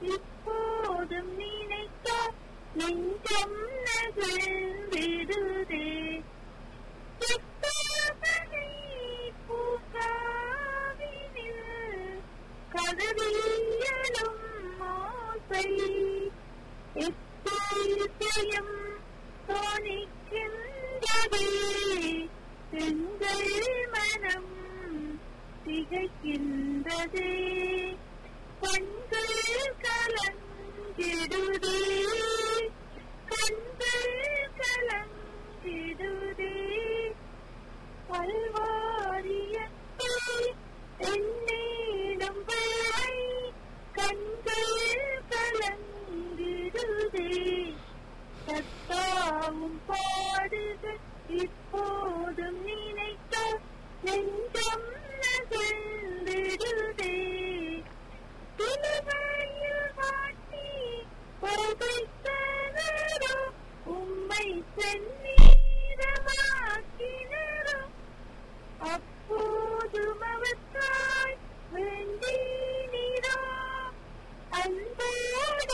இப்போதும் நினைக்க நெஞ்சம் நகழ்ந்திடுதே எப்போதனை பூங்காவினில் கதவியலும் ஆசை எப்போதையும் தோணிக்கின்றதே எங்கள் மனம் திகைக்கின்றதே கண்கள் கலங்கிடுதே கண்கள் கலங்கிடுதே பல்வாரியத்தை என்னிடம் பிள்ளை கண்கள் கலங்கிடுதே சத்தாவும் பாடுக